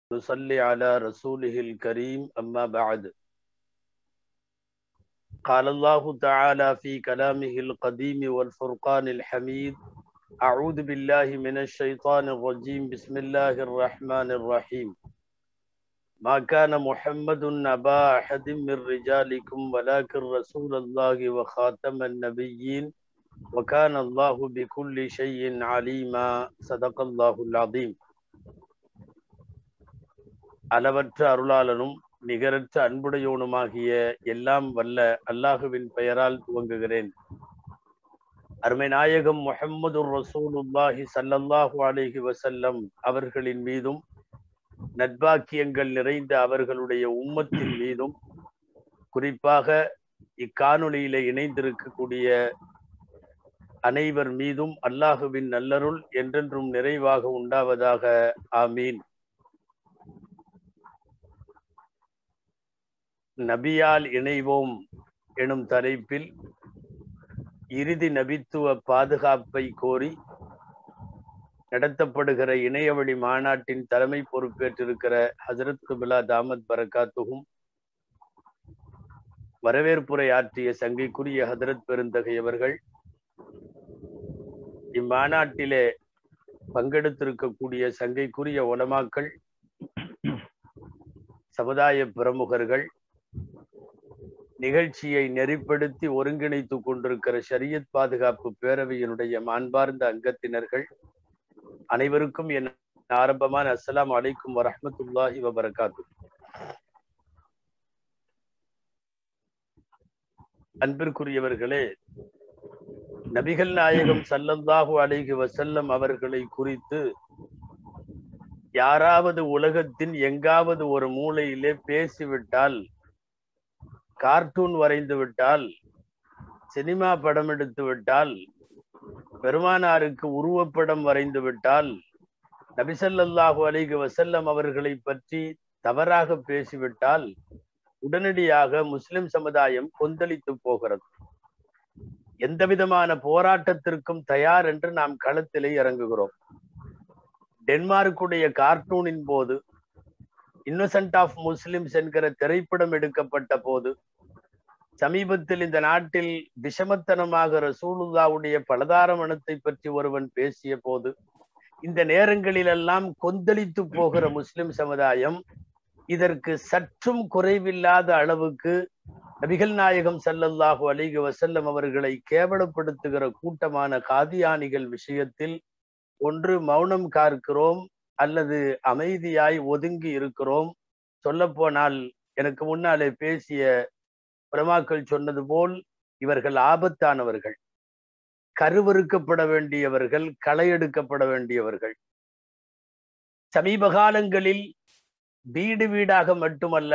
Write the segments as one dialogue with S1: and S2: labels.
S1: نصلي على رسوله الكريم أما بعد قال الله تعالى في كلامه القديم والفرقان الحميد أعوذ بالله من الشيطان الرجيم بسم الله الرحمن الرحيم ما كان محمد أبا أحد من رجالكم ولكن رسول الله وخاتم النبيين وكان الله بكل شيء عليما صدق الله العظيم அளவற்ற அருளாளனும் நிகரற்ற அன்புடையோனுமாகிய எல்லாம் வல்ல அல்லாஹுவின் பெயரால் துவங்குகிறேன் அருமை நாயகம் முஹம்மது ரசூலுல்லாஹி சல்லல்லாஹு அலைஹி வசல்லம் அவர்களின் மீதும் நட்பாக்கியங்கள் நிறைந்த அவர்களுடைய உம்மத்தின் மீதும் குறிப்பாக இக்காணொலியில இணைந்திருக்கக்கூடிய அனைவர் மீதும் அல்லாஹுவின் நல்லருள் என்றென்றும் நிறைவாக உண்டாவதாக ஆமீன் நபியால் இணைவோம் எனும் தலைப்பில் இறுதி நபித்துவ பாதுகாப்பை கோரி நடத்தப்படுகிற இணையவழி மாநாட்டின் தலைமை பொறுப்பேற்றிருக்கிற ஹசரத் குபிலா தாமத் பரகாத்துகும் வரவேற்புரை ஆற்றிய சங்கைக்குரிய ஹதரத் பெருந்தகையவர்கள் இம்மாநாட்டிலே பங்கெடுத்திருக்கக்கூடிய சங்கைக்குரிய உலமாக்கள் சமுதாய பிரமுகர்கள் நிகழ்ச்சியை நெறிப்படுத்தி ஒருங்கிணைத்துக் கொண்டிருக்கிற ஷரியத் பாதுகாப்பு பேரவையினுடைய மாண்பார்ந்த அங்கத்தினர்கள் அனைவருக்கும் என் ஆரம்பமான அஸ்லாம் அலைக்கும் வரமத்துல்லாஹி வபரகாத்து அன்பிற்குரியவர்களே நபிகள் நாயகம் சல்லல்லாஹு அலைஹி வசல்லம் அவர்களை குறித்து யாராவது உலகத்தின் எங்காவது ஒரு மூலையிலே பேசிவிட்டால் கார்ட்டூன் வரைந்து விட்டால் சினிமா படம் எடுத்து விட்டால் பெருமானாருக்கு உருவப்படம் வரைந்து விட்டால் நபிசல்லாஹு அலிக வசல்லம் அவர்களை பற்றி தவறாக பேசிவிட்டால் உடனடியாக முஸ்லிம் சமுதாயம் கொந்தளித்து போகிறது எந்த விதமான போராட்டத்திற்கும் தயார் என்று நாம் களத்திலே இறங்குகிறோம் டென்மார்க்குடைய கார்ட்டூனின் போது இன்னசென்ட் ஆஃப் முஸ்லிம்ஸ் என்கிற திரைப்படம் எடுக்கப்பட்ட போது சமீபத்தில் இந்த நாட்டில் விஷமத்தனமாக ரசூலுல்லாவுடைய பலதார மனத்தை பற்றி ஒருவன் பேசிய போது இந்த நேரங்களிலெல்லாம் கொந்தளித்து போகிற முஸ்லிம் சமுதாயம் இதற்கு சற்றும் குறைவில்லாத அளவுக்கு நபிகள் நாயகம் சல்லல்லாஹு அலிக வசல்லம் அவர்களை கேவலப்படுத்துகிற கூட்டமான காதியானிகள் விஷயத்தில் ஒன்று மௌனம் காக்கிறோம் அல்லது அமைதியாய் ஒதுங்கி இருக்கிறோம் சொல்ல போனால் எனக்கு முன்னாலே பேசிய பிரமாக்கள் சொன்னது போல் இவர்கள் ஆபத்தானவர்கள் கருவறுக்கப்பட வேண்டியவர்கள் களையெடுக்கப்பட வேண்டியவர்கள் சமீப காலங்களில் வீடு வீடாக மட்டுமல்ல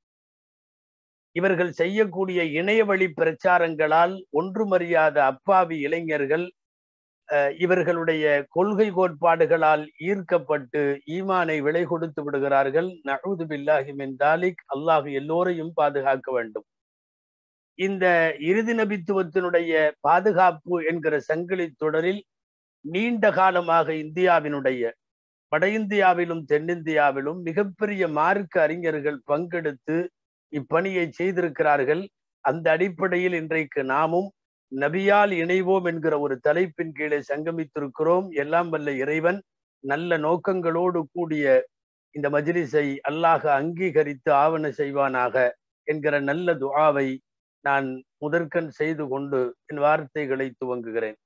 S1: இவர்கள் செய்யக்கூடிய இணையவழி பிரச்சாரங்களால் ஒன்றுமறியாத அப்பாவி இளைஞர்கள் இவர்களுடைய கொள்கை கோட்பாடுகளால் ஈர்க்கப்பட்டு ஈமானை விலை கொடுத்து விடுகிறார்கள் நஹூது பில்லாஹி மின் தாலிக் அல்லாஹ் எல்லோரையும் பாதுகாக்க வேண்டும் இந்த இறுதி நபித்துவத்தினுடைய பாதுகாப்பு என்கிற சங்கிலி தொடரில் நீண்ட காலமாக இந்தியாவினுடைய வட இந்தியாவிலும் தென்னிந்தியாவிலும் மிகப்பெரிய மார்க்க அறிஞர்கள் பங்கெடுத்து இப்பணியை செய்திருக்கிறார்கள் அந்த அடிப்படையில் இன்றைக்கு நாமும் நபியால் இணைவோம் என்கிற ஒரு தலைப்பின் கீழே சங்கமித்திருக்கிறோம் எல்லாம் வல்ல இறைவன் நல்ல நோக்கங்களோடு கூடிய இந்த மஜ்லிஸை அல்லாஹ அங்கீகரித்து ஆவண செய்வானாக என்கிற நல்ல துஆவை நான் முதற்கண் செய்து கொண்டு என் வார்த்தைகளை துவங்குகிறேன்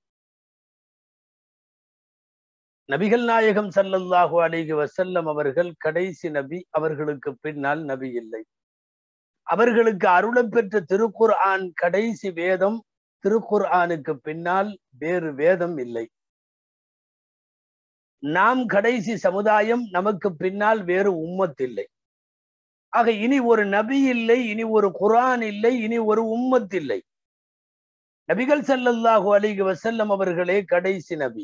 S1: நபிகள் நாயகம் சல்லல்லாஹு அலிஹி வசல்லம் அவர்கள் கடைசி நபி அவர்களுக்கு பின்னால் நபி இல்லை அவர்களுக்கு அருளம் பெற்ற திருக்குர் ஆன் கடைசி வேதம் திருக்குர் ஆனுக்கு பின்னால் வேறு வேதம் இல்லை நாம் கடைசி சமுதாயம் நமக்கு பின்னால் வேறு உம்மத் இல்லை ஆக இனி ஒரு நபி இல்லை இனி ஒரு குரான் இல்லை இனி ஒரு உம்மத் இல்லை நபிகள் சல்லல்லாஹு அலிக வசல்லம் அவர்களே கடைசி நபி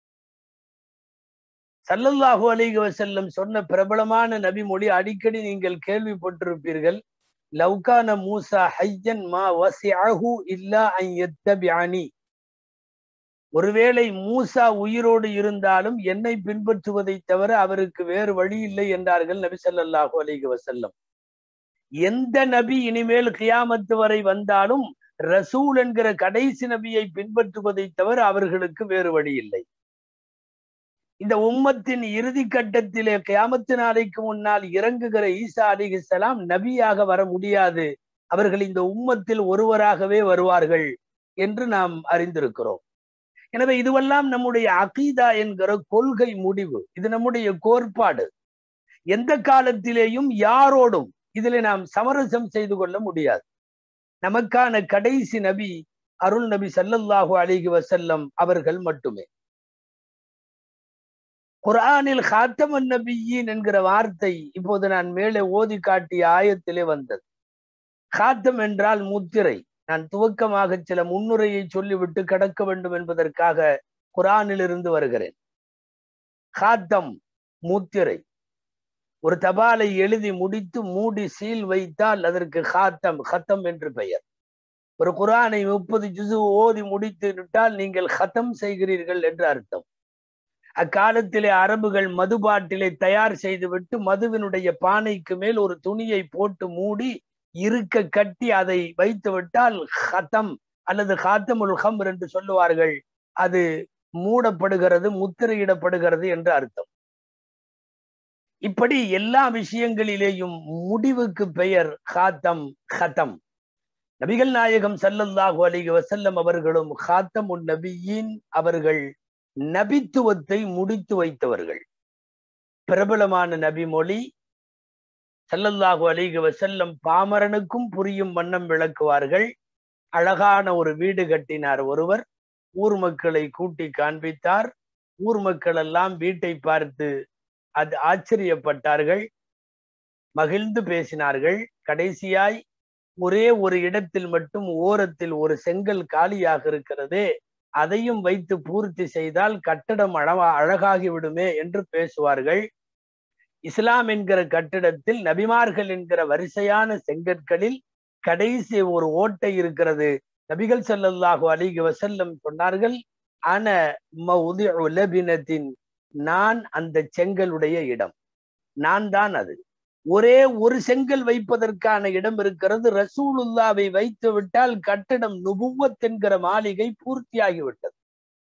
S1: சல்லல்லாஹு அலிக வசல்லம் சொன்ன பிரபலமான நபி மொழி அடிக்கடி நீங்கள் கேள்விப்பட்டிருப்பீர்கள் லவ்கான மூசா ஹையன் மா வசிஅஹு இல்லா அன் யத்தபிஅனி ஒருவேளை மூசா உயிரோடு இருந்தாலும் என்னை பின்பற்றுவதை தவிர அவருக்கு வேறு வழி இல்லை என்றார்கள் நபி ஸல்லல்லாஹு அலைஹி வஸல்லம் எந்த நபி இனிமேல் கியாமத்து வரை வந்தாலும் ரசூல் என்கிற கடைசி நபியை பின்பற்றுவதை தவிர அவர்களுக்கு வேறு வழி இல்லை இந்த உம்மத்தின் இறுதி கட்டத்திலே கியாமத்து நாளைக்கு முன்னால் இறங்குகிற ஈசா அலிஹிஸ்லாம் நபியாக வர முடியாது அவர்கள் இந்த உம்மத்தில் ஒருவராகவே வருவார்கள் என்று நாம் அறிந்திருக்கிறோம் எனவே இதுவெல்லாம் நம்முடைய அகீதா என்கிற கொள்கை முடிவு இது நம்முடைய கோட்பாடு எந்த காலத்திலேயும் யாரோடும் இதில் நாம் சமரசம் செய்து கொள்ள முடியாது நமக்கான கடைசி நபி அருள் நபி சல்லல்லாஹு அலிஹி வசல்லம் அவர்கள் மட்டுமே குரானில் ஹாத்தமன் நபியின் என்கிற வார்த்தை இப்போது நான் மேலே ஓதி காட்டிய ஆயத்திலே வந்தது ஹாத்தம் என்றால் முத்திரை நான் துவக்கமாக சில முன்னுரையை சொல்லிவிட்டு கடக்க வேண்டும் என்பதற்காக குரானில் இருந்து வருகிறேன் ஹாத்தம் முத்திரை ஒரு தபாலை எழுதி முடித்து மூடி சீல் வைத்தால் அதற்கு ஹாத்தம் ஹத்தம் என்று பெயர் ஒரு குரானை முப்பது ஜுசு ஓதி முடித்து விட்டால் நீங்கள் ஹத்தம் செய்கிறீர்கள் என்று அர்த்தம் அக்காலத்திலே அரபுகள் மதுபாட்டிலே தயார் செய்துவிட்டு மதுவினுடைய பானைக்கு மேல் ஒரு துணியை போட்டு மூடி இருக்க கட்டி அதை வைத்து விட்டால் ஹத்தம் அல்லது ஹாத்தமுல் ஹம்ர் என்று சொல்லுவார்கள் அது மூடப்படுகிறது முத்திரையிடப்படுகிறது என்று அர்த்தம் இப்படி எல்லா விஷயங்களிலேயும் முடிவுக்கு பெயர் ஹாத்தம் ஹத்தம் நபிகள் நாயகம் சல்லல்லாஹு அலிக வசல்லம் அவர்களும் ஹாத்தம் உன் நபியின் அவர்கள் நபித்துவத்தை முடித்து வைத்தவர்கள் பிரபலமான நபி மொழி சல்லல்லாஹு அலிக வசல்லம் பாமரனுக்கும் புரியும் வண்ணம் விளக்குவார்கள் அழகான ஒரு வீடு கட்டினார் ஒருவர் ஊர் மக்களை கூட்டி காண்பித்தார் ஊர் மக்கள் எல்லாம் வீட்டை பார்த்து அது ஆச்சரியப்பட்டார்கள் மகிழ்ந்து பேசினார்கள் கடைசியாய் ஒரே ஒரு இடத்தில் மட்டும் ஓரத்தில் ஒரு செங்கல் காலியாக இருக்கிறதே அதையும் வைத்து பூர்த்தி செய்தால் கட்டடம் அழகா அழகாகி விடுமே என்று பேசுவார்கள் இஸ்லாம் என்கிற கட்டிடத்தில் நபிமார்கள் என்கிற வரிசையான செங்கற்களில் கடைசி ஒரு ஓட்டை இருக்கிறது நபிகள் சல்லல்லாஹு அலிக வசல்லம் சொன்னார்கள் அன உலபினத்தின் நான் அந்த செங்கலுடைய இடம் நான் தான் அது ஒரே ஒரு செங்கல் வைப்பதற்கான இடம் இருக்கிறது ரசூலுல்லாவை வைத்து விட்டால் கட்டிடம் நுபுவத் என்கிற மாளிகை பூர்த்தியாகிவிட்டது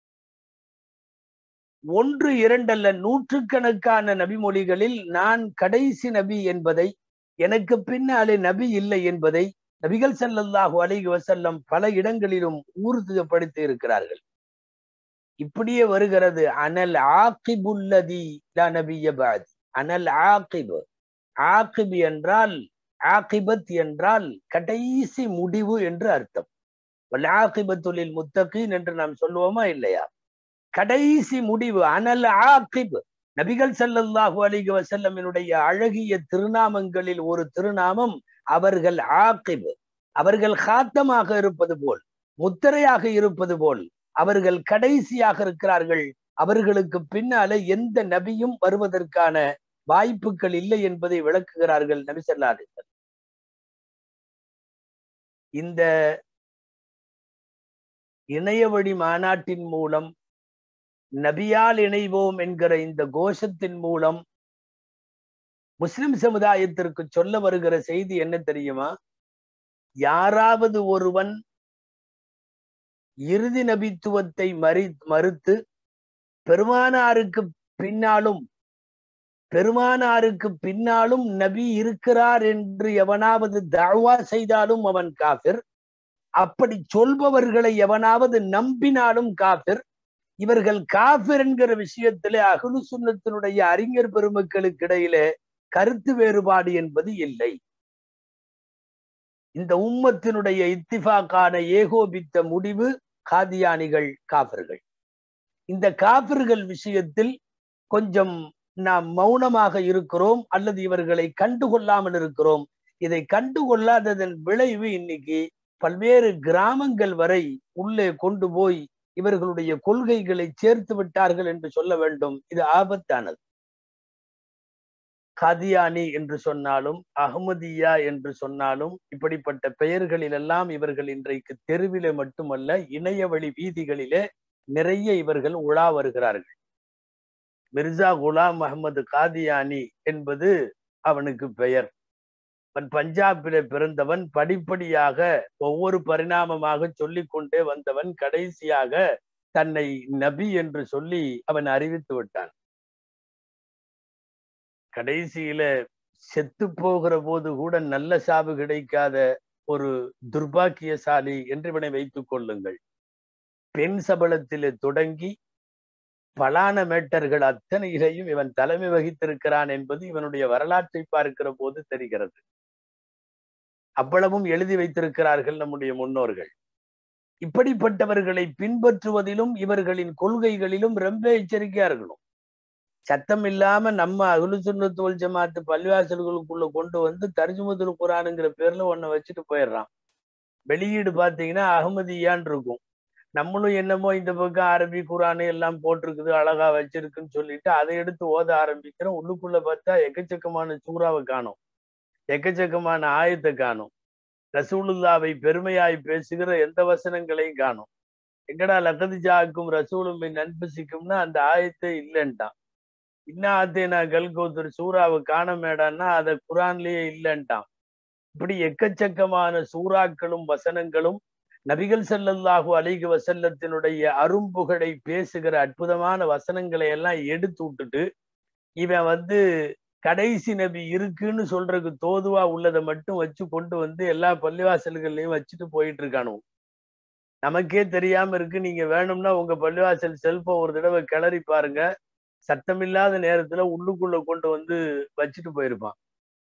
S1: ஒன்று இரண்டல்ல நூற்றுக்கணக்கான நபிமொழிகளில் நான் கடைசி நபி என்பதை எனக்கு பின்னாலே நபி இல்லை என்பதை நபிகள் சல்லல்லாஹு அலிக வசல்லம் பல இடங்களிலும் ஊர்திப்படுத்தி இருக்கிறார்கள் இப்படியே வருகிறது அனல் ஆக்கிபுல்லதி நபியபாத் அனல் ஆக்கிபு ஆக்கிபி என்றால் ஆக்கிபத் என்றால் கடைசி முடிவு என்று அர்த்தம் ஆக்கிபத்துலில் முத்தகீன் என்று நாம் சொல்லுவோமா இல்லையா கடைசி முடிவு அனல் ஆக்கிப் நபிகள் சல்லல்லாஹு அலிக வசல்லமினுடைய அழகிய திருநாமங்களில் ஒரு திருநாமம் அவர்கள் ஆக்கிப் அவர்கள் காத்தமாக இருப்பது போல் முத்திரையாக இருப்பது போல் அவர்கள் கடைசியாக இருக்கிறார்கள் அவர்களுக்கு பின்னால எந்த நபியும் வருவதற்கான வாய்ப்புகள் இல்லை என்பதை விளக்குகிறார்கள் நபி சொல்லாதீர்கள் இந்த இணையவழி மாநாட்டின் மூலம் நபியால் இணைவோம் என்கிற இந்த கோஷத்தின் மூலம் முஸ்லிம் சமுதாயத்திற்கு சொல்ல வருகிற செய்தி என்ன தெரியுமா யாராவது ஒருவன் இறுதி நபித்துவத்தை மறி மறுத்து பெருமானாருக்கு பின்னாலும் பெருமானாருக்கு பின்னாலும் நபி இருக்கிறார் என்று எவனாவது தாவா செய்தாலும் அவன் காபிர் அப்படி சொல்பவர்களை எவனாவது நம்பினாலும் காபிர் இவர்கள் காபிர் என்கிற விஷயத்திலே அகுலு சுண்ணத்தினுடைய அறிஞர் பெருமக்களுக்கு இடையிலே கருத்து வேறுபாடு என்பது இல்லை இந்த உம்மத்தினுடைய இத்திஃபாக்கான ஏகோபித்த முடிவு காதியானிகள் காபிர்கள் இந்த காபிர்கள் விஷயத்தில் கொஞ்சம் நாம் மௌனமாக இருக்கிறோம் அல்லது இவர்களை கண்டுகொள்ளாமல் இருக்கிறோம் இதை கண்டுகொள்ளாததன் விளைவு இன்னைக்கு பல்வேறு கிராமங்கள் வரை உள்ளே கொண்டு போய் இவர்களுடைய கொள்கைகளை சேர்த்து விட்டார்கள் என்று சொல்ல வேண்டும் இது ஆபத்தானது காதியானி என்று சொன்னாலும் அகமதியா என்று சொன்னாலும் இப்படிப்பட்ட பெயர்களிலெல்லாம் இவர்கள் இன்றைக்கு தெருவிலே மட்டுமல்ல இணைய வழி வீதிகளிலே நிறைய இவர்கள் உலா வருகிறார்கள் மிர்சா குலாம் முகமது காதியானி என்பது அவனுக்கு பெயர் அவன் பஞ்சாபிலே பிறந்தவன் படிப்படியாக ஒவ்வொரு பரிணாமமாக சொல்லிக் கொண்டே வந்தவன் கடைசியாக தன்னை நபி என்று சொல்லி அவன் அறிவித்து விட்டான் கடைசியில செத்து போகிற போது கூட நல்ல சாவு கிடைக்காத ஒரு துர்பாக்கியசாலி என்று இவனை வைத்துக் கொள்ளுங்கள் பெண் சபலத்திலே தொடங்கி பலான மேட்டர்கள் அத்தனையிலையும் இவன் தலைமை வகித்திருக்கிறான் என்பது இவனுடைய வரலாற்றை பார்க்கிற போது தெரிகிறது அவ்வளவும் எழுதி வைத்திருக்கிறார்கள் நம்முடைய முன்னோர்கள் இப்படிப்பட்டவர்களை பின்பற்றுவதிலும் இவர்களின் கொள்கைகளிலும் ரொம்ப எச்சரிக்கையா இருக்கணும் சத்தம் இல்லாம நம்ம அகுலு சுண்ணத்தோல் ஜமாத்து பள்ளிவாசல்களுக்குள்ள கொண்டு வந்து தர்ஜுமதுல் குரானுங்கிற பேர்ல ஒன்ன வச்சுட்டு போயிடுறான் வெளியீடு பாத்தீங்கன்னா அகமதியான் இருக்கும் நம்மளும் என்னமோ இந்த பக்கம் அரபி குரானு எல்லாம் போட்டிருக்குது அழகா வச்சிருக்குன்னு சொல்லிட்டு அதை எடுத்து ஓத ஆரம்பிக்கிறோம் உள்ளுக்குள்ள பார்த்தா எக்கச்சக்கமான சூறாவை காணும் எக்கச்சக்கமான ஆயத்தை காணும் ரசூலுல்லாவை பெருமையாய் பேசுகிற எந்த வசனங்களையும் காணும் எங்கடா லக்கதிஜாக்கும் ரசூலும் நண்பசிக்கும்னா அந்த ஆயத்தை இல்லைன்ட்டான் இன்னும் ஆத்தேனா கல்கோத்தர் சூறாவை காண மேடான்னா அதை குரான்லயே இல்லைன்ட்டான் இப்படி எக்கச்சக்கமான சூறாக்களும் வசனங்களும் நபிகள் செல்லல்லாஹு அலிக வசல்லத்தினுடைய அரும்புகழை பேசுகிற அற்புதமான வசனங்களை எல்லாம் எடுத்து விட்டுட்டு இவன் வந்து கடைசி நபி இருக்குன்னு சொல்றதுக்கு தோதுவா உள்ளதை மட்டும் வச்சு கொண்டு வந்து எல்லா பள்ளிவாசல்கள்லயும் வச்சுட்டு போயிட்டு இருக்கானு நமக்கே தெரியாம இருக்கு நீங்க வேணும்னா உங்க பள்ளிவாசல் செல்ப ஒரு தடவை கிளறி பாருங்க சத்தமில்லாத நேரத்துல உள்ளுக்குள்ள கொண்டு வந்து வச்சுட்டு போயிருப்பான்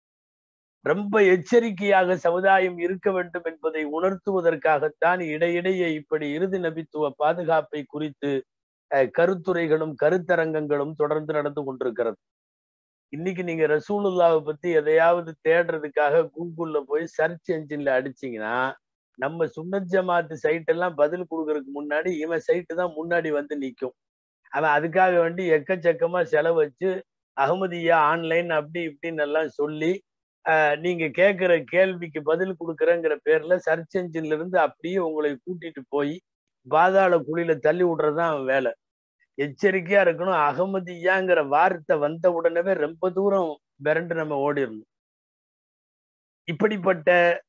S1: ரொம்ப எச்சரிக்கையாக சமுதாயம் இருக்க வேண்டும் என்பதை உணர்த்துவதற்காகத்தான் இடையிடையே இப்படி இறுதி நபித்துவ பாதுகாப்பை குறித்து கருத்துரைகளும் கருத்தரங்கங்களும் தொடர்ந்து நடந்து கொண்டிருக்கிறது இன்னைக்கு நீங்க ரசூலுல்லாவை பத்தி எதையாவது தேடுறதுக்காக கூகுள்ல போய் சர்ச் என்ஜின்ல அடிச்சீங்கன்னா நம்ம சுன்னத் ஜமாத்து சைட் எல்லாம் பதில் கொடுக்கறதுக்கு முன்னாடி இவன் சைட்டு தான் முன்னாடி வந்து நிற்கும் அவன் அதுக்காக வேண்டி எக்கச்சக்கமா செலவு வச்சு அகமதியா ஆன்லைன் அப்படி இப்படின்னு எல்லாம் சொல்லி நீங்க கேட்கிற கேள்விக்கு பதில் கொடுக்குறேங்கிற பேர்ல சர்ச் என்ஜின்ல இருந்து அப்படியே உங்களை கூட்டிட்டு போய் பாதாள குழியில தள்ளி விடுறதுதான் அவன் வேலை எச்சரிக்கையா இருக்கணும் அகமதியாங்கிற வார்த்தை வந்த உடனே ரொம்ப தூரம் விரண்டு நம்ம ஓடிடணும் இப்படிப்பட்ட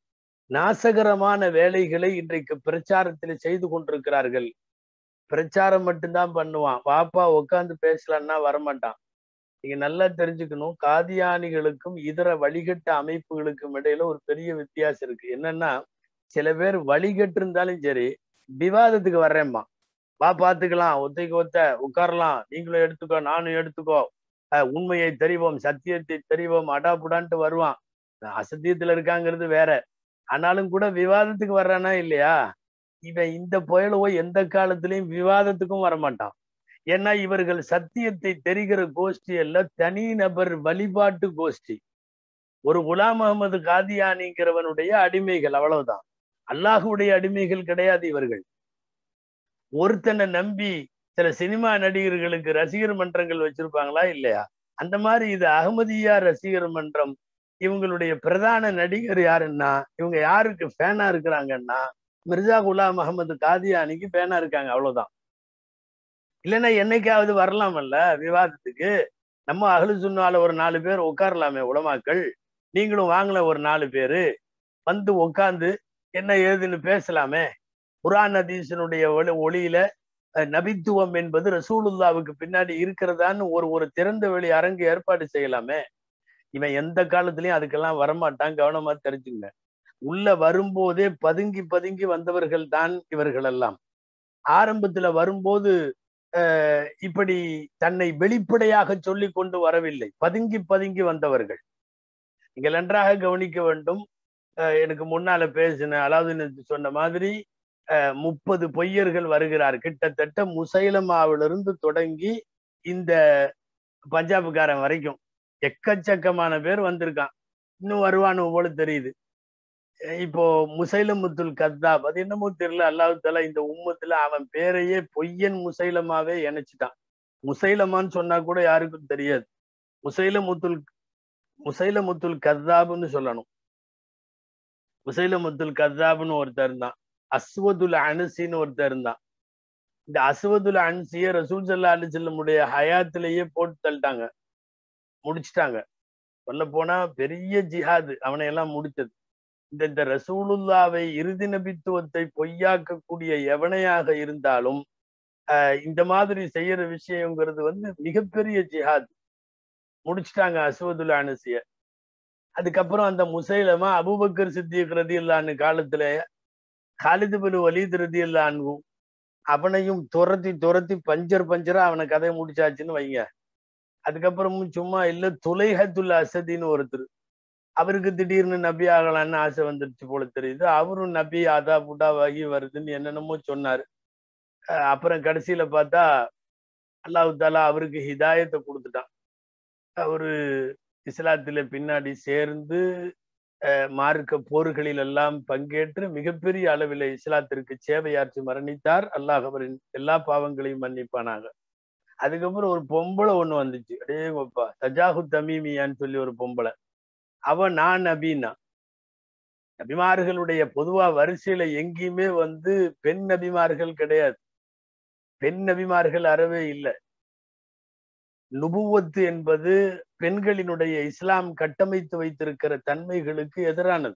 S1: நாசகரமான வேலைகளை இன்றைக்கு பிரச்சாரத்தில் செய்து கொண்டிருக்கிறார்கள் பிரச்சாரம் மட்டும்தான் பண்ணுவான் வாப்பா உட்காந்து பேசலான்னா வரமாட்டான் நீங்க நல்லா தெரிஞ்சுக்கணும் காதியானிகளுக்கும் இதர வழிகட்ட அமைப்புகளுக்கும் இடையில ஒரு பெரிய வித்தியாசம் இருக்கு என்னன்னா சில பேர் வழிகட்டு இருந்தாலும் சரி விவாதத்துக்கு வர்றேம்மா வா பாத்துக்கலாம் ஒத்தைக்கு ஒத்த உட்காரலாம் நீங்களும் எடுத்துக்கோ நானும் எடுத்துக்கோ உண்மையை தெரிவோம் சத்தியத்தை தெரிவோம் அடாப்புடான்ட்டு வருவான் அசத்தியத்துல இருக்காங்கிறது வேற ஆனாலும் கூட விவாதத்துக்கு வர்றானா இல்லையா இவன் இந்த புயலவோ எந்த காலத்திலையும் விவாதத்துக்கும் வரமாட்டான் ஏன்னா இவர்கள் சத்தியத்தை தெரிகிற கோஷ்டி அல்ல தனி நபர் வழிபாட்டு கோஷ்டி ஒரு குலாம் அகமது காதியானிங்கிறவனுடைய அடிமைகள் அவ்வளவுதான் அல்லாஹுடைய அடிமைகள் கிடையாது இவர்கள் ஒருத்தனை நம்பி சில சினிமா நடிகர்களுக்கு ரசிகர் மன்றங்கள் வச்சிருப்பாங்களா இல்லையா அந்த மாதிரி இது அகமதியா ரசிகர் மன்றம் இவங்களுடைய பிரதான நடிகர் யாருன்னா இவங்க யாருக்கு ஃபேனா இருக்கிறாங்கன்னா மிர்சா குலாம் அகமது காதியானிக்கு ஃபேனா இருக்காங்க அவ்வளவுதான் இல்லைன்னா என்னைக்காவது வரலாமல்ல விவாதத்துக்கு நம்ம அகலு சுண்ணால ஒரு நாலு பேர் உட்காரலாமே உலமாக்கள் நீங்களும் வாங்கல ஒரு நாலு பேரு வந்து உட்காந்து என்ன ஏதுன்னு பேசலாமே குரான் ஹதீஸினுடைய ஒளி ஒளியில நபித்துவம் என்பது ரசூலுல்லாவுக்கு பின்னாடி இருக்கிறதான்னு ஒரு ஒரு திறந்த வெளி அரங்கு ஏற்பாடு செய்யலாமே இவன் எந்த காலத்திலயும் அதுக்கெல்லாம் வரமாட்டான் கவனமா தெரிஞ்சுங்க உள்ள வரும்போதே பதுங்கி பதுங்கி வந்தவர்கள் தான் இவர்கள் எல்லாம் ஆரம்பத்துல வரும்போது இப்படி தன்னை வெளிப்படையாக சொல்லி கொண்டு வரவில்லை பதுங்கி பதுங்கி வந்தவர்கள் நீங்கள் நன்றாக கவனிக்க வேண்டும் எனக்கு முன்னால பேசின அலாவுதீன் சொன்ன மாதிரி முப்பது பொய்யர்கள் வருகிறார் கிட்டத்தட்ட முசைலமாவிலிருந்து தொடங்கி இந்த பஞ்சாபுக்காரன் வரைக்கும் எக்கச்சக்கமான பேர் வந்திருக்கான் இன்னும் வருவானு போல தெரியுது இப்போ முசைலமுத்துல் கத்தாப் அது என்னமோ தெரியல அல்லாஹு தாலா இந்த உம்மத்துல அவன் பேரையே பொய்யன் முசைலமாவே இணைச்சிட்டான் முசைலமான்னு சொன்னா கூட யாருக்கும் தெரியாது முசைலமுத்துல் முசைலமுத்துல் கத்தாப்னு சொல்லணும் முசைலமுத்துல் கத்தாப்னு ஒருத்தர் இருந்தான் அஸ்வதுல் அனுசின்னு ஒருத்தர் இருந்தான் இந்த அசுவதுல் அன்சிய ரசூல் சல்லா அலி செல்லமுடைய ஹயாத்திலேயே போட்டு தள்ளிட்டாங்க முடிச்சிட்டாங்க சொல்ல போனா பெரிய ஜிஹாது அவனை எல்லாம் முடிச்சது இந்த இந்த ரசூலுல்லாவை இறுதி நபித்துவத்தை பொய்யாக்கக்கூடிய எவனையாக இருந்தாலும் ஆஹ் இந்த மாதிரி செய்யற விஷயங்கிறது வந்து மிகப்பெரிய ஜிஹாத் முடிச்சிட்டாங்க அசுவதுல் அனுசிய அதுக்கப்புறம் அந்த முசைலமா அபுபக்கர் சித்திக் ரதி இல்லான்னு காலத்துல காலிது பின் வலீத் ரதி இல்லான்னு அவனையும் துரத்தி துரத்தி பஞ்சர் பஞ்சரா அவனை கதையை முடிச்சாச்சுன்னு வைங்க அதுக்கப்புறமும் சும்மா இல்ல துலைஹத்துல் அசதின்னு ஒருத்தர் அவருக்கு திடீர்னு நபி ஆகலான்னு ஆசை வந்துருச்சு போல தெரியுது அவரும் நபி அதா புட்டா வகி வருதுன்னு என்னென்னமோ சொன்னாரு அப்புறம் கடைசியில பார்த்தா அல்லாஹு தாலா அவருக்கு ஹிதாயத்தை கொடுத்துட்டான் அவரு இஸ்லாத்துல பின்னாடி சேர்ந்து மார்க்க போர்களில் எல்லாம் பங்கேற்று மிகப்பெரிய அளவில் இஸ்லாத்திற்கு சேவையாற்றி மரணித்தார் அல்லாஹ் அவரின் எல்லா பாவங்களையும் மன்னிப்பானாங்க அதுக்கப்புறம் ஒரு பொம்பளை ஒண்ணு வந்துச்சு அடே கோப்பா தஜாஹு தமீமியான்னு சொல்லி ஒரு பொம்பளை அவன் நான் நபின்னா நபிமார்களுடைய பொதுவா வரிசையில எங்கேயுமே வந்து பெண் நபிமார்கள் கிடையாது பெண் நபிமார்கள் அறவே இல்லை நுபுவத்து என்பது பெண்களினுடைய இஸ்லாம் கட்டமைத்து வைத்திருக்கிற தன்மைகளுக்கு எதிரானது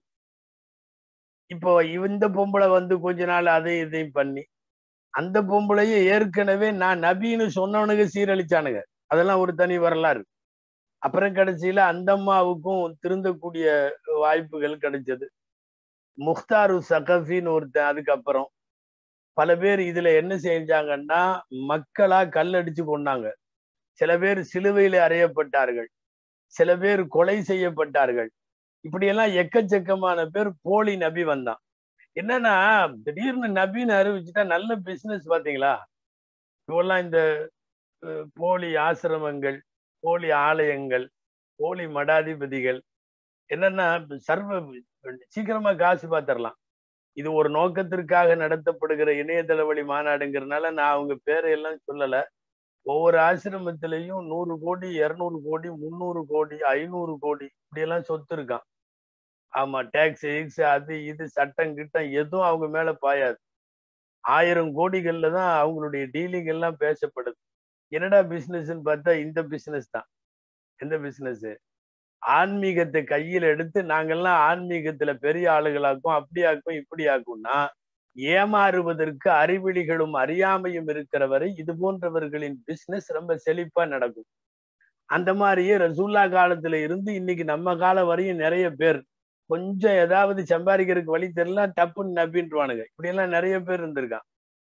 S1: இப்போ இந்த பொம்பளை வந்து கொஞ்ச நாள் அதை இதையும் பண்ணி அந்த பொம்பளையும் ஏற்கனவே நான் நபின்னு சொன்னவனுக்கு சீரழிச்சானுங்க அதெல்லாம் ஒரு தனி வரலாறு அப்புறம் கடைசியில அந்த அம்மாவுக்கும் திருந்தக்கூடிய வாய்ப்புகள் கிடைச்சது முக்தாரு சகஃபின்னு ஒருத்தன் அதுக்கப்புறம் பல பேர் இதுல என்ன செஞ்சாங்கன்னா மக்களா கல்லடிச்சு கொண்டாங்க சில பேர் சிலுவையில அறையப்பட்டார்கள் சில பேர் கொலை செய்யப்பட்டார்கள் இப்படியெல்லாம் எக்கச்சக்கமான பேர் போலி நபி வந்தான் என்னன்னா திடீர்னு நபின்னு அறிவிச்சுட்டா நல்ல பிசினஸ் பாத்தீங்களா இப்பெல்லாம் இந்த போலி ஆசிரமங்கள் போலி ஆலயங்கள் போலி மடாதிபதிகள் என்னன்னா சர்வ சீக்கிரமா காசு பார்த்துடலாம் இது ஒரு நோக்கத்திற்காக நடத்தப்படுகிற இணையதள வழி மாநாடுங்கிறதுனால நான் அவங்க பேரையெல்லாம் சொல்லலை ஒவ்வொரு ஆசிரமத்திலையும் நூறு கோடி இருநூறு கோடி முந்நூறு கோடி ஐநூறு கோடி இப்படியெல்லாம் சொத்து இருக்கான் ஆமா டேக்ஸ் எக்ஸ் அது இது சட்டம் கிட்டம் எதுவும் அவங்க மேல பாயாது ஆயிரம் கோடிகள்ல தான் அவங்களுடைய டீலிங் எல்லாம் பேசப்படுது என்னடா பிசினஸ்ன்னு பார்த்தா இந்த பிசினஸ் தான் எந்த பிசினஸ் ஆன்மீகத்தை கையில் எடுத்து நாங்கெல்லாம் ஆன்மீகத்துல பெரிய ஆளுகளாக்கும் அப்படி ஆக்கும் இப்படி ஆக்கும்னா ஏமாறுவதற்கு அறிவிலிகளும் அறியாமையும் இருக்கிற வரை இது போன்றவர்களின் பிசினஸ் ரொம்ப செழிப்பா நடக்கும் அந்த மாதிரியே ரசூல்லா காலத்துல இருந்து இன்னைக்கு நம்ம காலம் வரையும் நிறைய பேர் கொஞ்சம் ஏதாவது சம்பாதிக்கிறதுக்கு வழி தெரியல டப்புன்னு நப்பின்ட்டுவானுங்க இப்படி எல்லாம் நிறைய பேர் இருந்திருக்கான்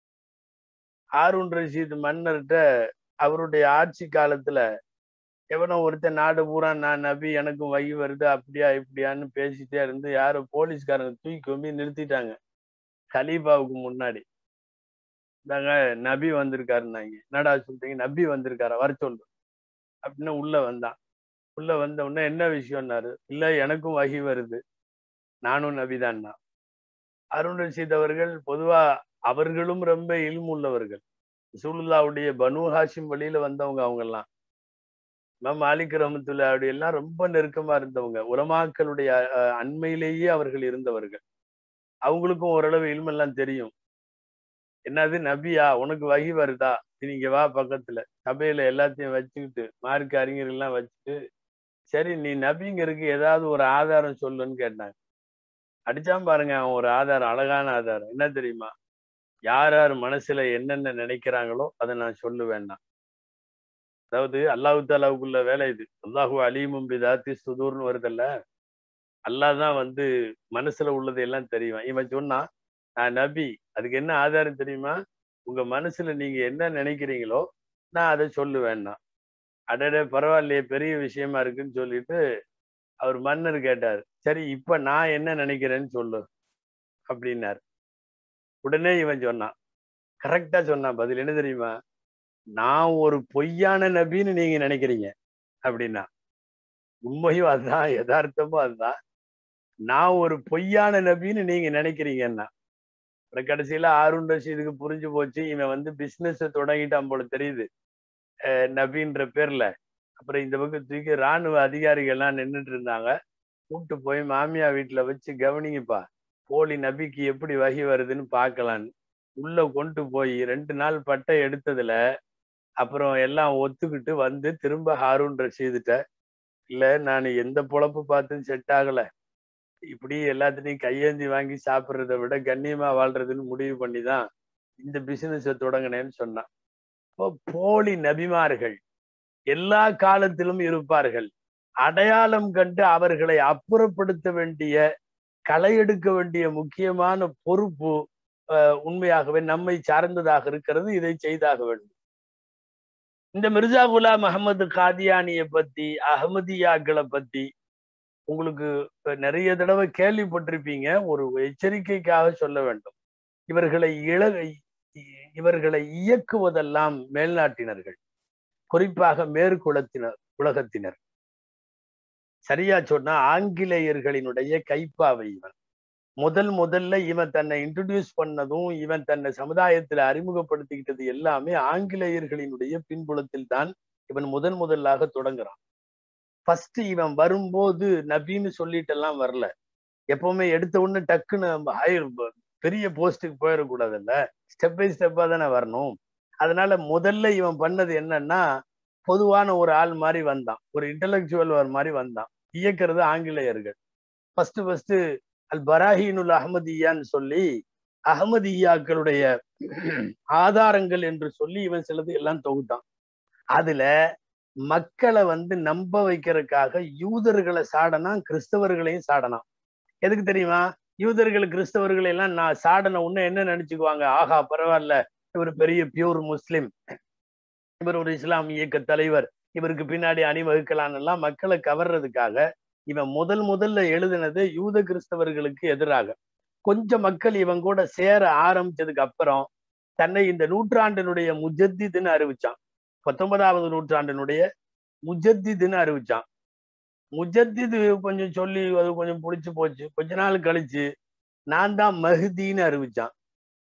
S1: ஆருண் ரஷீத் மன்னர்கிட்ட அவருடைய ஆட்சி காலத்துல எவனோ ஒருத்தன் நாடு பூரா நான் நபி எனக்கும் வகி வருது அப்படியா இப்படியான்னு பேசிட்டே இருந்து யாரும் போலீஸ்காரங்க தூக்கி கொம்பி நிறுத்திட்டாங்க கலீஃபாவுக்கு முன்னாடி தாங்க நபி வந்திருக்காருன்னாங்க என்னடா சொல்றீங்க நபி வந்திருக்காரா வர சொல்லு அப்படின்னு உள்ள வந்தான் உள்ள வந்த உடனே என்ன விஷயம்னாரு இல்ல எனக்கும் வகி வருது நானும் நபிதான்னா அருண் ரஷீத் அவர்கள் பொதுவா அவர்களும் ரொம்ப இல்முள்ளவர்கள் சூலுல்லாவுடைய பனு ஹாஷிம் வழியில வந்தவங்க அவங்க எல்லாம் மேம் மாலிக் ரஹமத்துல்லா அப்படி எல்லாம் ரொம்ப நெருக்கமா இருந்தவங்க உலமாக்களுடைய அண்மையிலேயே அவர்கள் இருந்தவர்கள் அவங்களுக்கும் ஓரளவு இல்மெல்லாம் தெரியும் என்னது நபியா உனக்கு வகி வருதா நீங்க வா பக்கத்துல சபையில எல்லாத்தையும் வச்சுக்கிட்டு மார்க் அறிஞர்கள்லாம் வச்சுட்டு சரி நீ நபிங்கிறதுக்கு ஏதாவது ஒரு ஆதாரம் சொல்லுன்னு கேட்டாங்க அடிச்சான் பாருங்க அவன் ஒரு ஆதாரம் அழகான ஆதாரம் என்ன தெரியுமா யார் யார் மனசுல என்னென்ன நினைக்கிறாங்களோ அதை நான் சொல்ல வேண்டாம் அதாவது அல்லாஹு தாலாவுக்குள்ள வேலை இது அல்லாஹு அலீமும் பிதாத்தி சுதூர்னு வருதல்ல அல்லாஹ் தான் வந்து மனசுல உள்ளது எல்லாம் தெரியும் இவன் சொன்னான் நான் நபி அதுக்கு என்ன ஆதாரம் தெரியுமா உங்க மனசுல நீங்க என்ன நினைக்கிறீங்களோ நான் அதை சொல்ல வேண்டாம் அடடே பரவாயில்லையே பெரிய விஷயமா இருக்குன்னு சொல்லிட்டு அவர் மன்னர் கேட்டார் சரி இப்ப நான் என்ன நினைக்கிறேன்னு சொல்லு அப்படின்னார் உடனே இவன் சொன்னான் கரெக்டா சொன்னான் பதில் என்ன தெரியுமா நான் ஒரு பொய்யான நபின்னு நீங்க நினைக்கிறீங்க அப்படின்னா உண்மையும் அதுதான் யதார்த்தமும் அதுதான் நான் ஒரு பொய்யான நபின்னு நீங்க நினைக்கிறீங்கன்னா அப்புறம் கடைசியில ஆருண் ரஷீதுக்கு புரிஞ்சு போச்சு இவன் வந்து பிசினஸ் தொடங்கிட்டான் போல தெரியுது நபின்ற பேர்ல அப்புறம் இந்த பக்கம் தூக்கி ராணுவ அதிகாரிகள் எல்லாம் நின்றுட்டு இருந்தாங்க கூப்பிட்டு போய் மாமியா வீட்டுல வச்சு கவனிங்கப்பா போலி நபிக்கு எப்படி வகி வருதுன்னு பார்க்கலான்னு உள்ள கொண்டு போய் ரெண்டு நாள் பட்டை எடுத்ததுல அப்புறம் எல்லாம் ஒத்துக்கிட்டு வந்து திரும்ப ஹாரூன் ரஷீதுட்ட இல்ல நான் எந்த பொழப்பு பார்த்தும் செட் ஆகல இப்படி எல்லாத்தையும் கையேந்தி வாங்கி சாப்பிடுறத விட கண்ணியமா வாழ்றதுன்னு முடிவு பண்ணி தான் இந்த பிசினஸை தொடங்கினேன்னு சொன்னான் இப்போ போலி நபிமார்கள் எல்லா காலத்திலும் இருப்பார்கள் அடையாளம் கண்டு அவர்களை அப்புறப்படுத்த வேண்டிய களை எடுக்க வேண்டிய முக்கியமான பொறுப்பு உண்மையாகவே நம்மை சார்ந்ததாக இருக்கிறது இதை செய்தாக வேண்டும் இந்த மிர்சா குலாம் அகமது காதியானிய பத்தி அகமதியாக்களை பத்தி உங்களுக்கு நிறைய தடவை கேள்விப்பட்டிருப்பீங்க ஒரு எச்சரிக்கைக்காக சொல்ல வேண்டும் இவர்களை இள இவர்களை இயக்குவதெல்லாம் மேல்நாட்டினர்கள் குறிப்பாக மேற்குலத்தினர் உலகத்தினர் சரியா சொன்னா ஆங்கிலேயர்களினுடைய கைப்பாவை இவன் முதல் முதல்ல இவன் தன்னை இன்ட்ரடியூஸ் பண்ணதும் இவன் தன்னை சமுதாயத்துல அறிமுகப்படுத்திக்கிட்டது எல்லாமே ஆங்கிலேயர்களினுடைய பின்புலத்தில் தான் இவன் முதன் முதலாக தொடங்குறான் ஃபர்ஸ்ட் இவன் வரும்போது நபின்னு சொல்லிட்டு எல்லாம் வரல எப்பவுமே எடுத்த உடனே டக்குன்னு ஹையர் பெரிய போஸ்டுக்கு போயிடக்கூடாதுல்ல ஸ்டெப் பை ஸ்டெப்பா தானே வரணும் அதனால முதல்ல இவன் பண்ணது என்னன்னா பொதுவான ஒரு ஆள் மாதிரி வந்தான் ஒரு இன்டலெக்சுவல் மாதிரி வந்தான் இயக்கிறது ஆங்கிலேயர்கள் ஃபர்ஸ்ட் ஃபர்ஸ்ட் அல் பராஹீனுல் அஹமதியான்னு சொல்லி அகமதியாக்களுடைய ஆதாரங்கள் என்று சொல்லி இவன் சிலது எல்லாம் தொகுத்தான் அதுல மக்களை வந்து நம்ப வைக்கிறதுக்காக யூதர்களை சாடனாம் கிறிஸ்தவர்களையும் சாடனாம் எதுக்கு தெரியுமா யூதர்கள் கிறிஸ்தவர்கள் எல்லாம் நான் சாடன உன்ன என்ன நினைச்சுக்குவாங்க ஆஹா பரவாயில்ல இவர் பெரிய பியூர் முஸ்லிம் இவர் ஒரு இஸ்லாம் இயக்க தலைவர் இவருக்கு பின்னாடி அணிவகுக்கலான்னு எல்லாம் மக்களை கவர்றதுக்காக இவன் முதல் முதல்ல எழுதினது யூத கிறிஸ்தவர்களுக்கு எதிராக கொஞ்சம் மக்கள் இவன் கூட சேர ஆரம்பிச்சதுக்கு அப்புறம் தன்னை இந்த நூற்றாண்டினுடைய முஜத்திதுன்னு அறிவிச்சான் பத்தொன்பதாவது நூற்றாண்டினுடைய முஜத்திதுன்னு அறிவிச்சான் முஜத்திது கொஞ்சம் சொல்லி அது கொஞ்சம் பிடிச்சு போச்சு கொஞ்ச நாள் கழிச்சு நான் தான் மகுதின்னு அறிவிச்சான்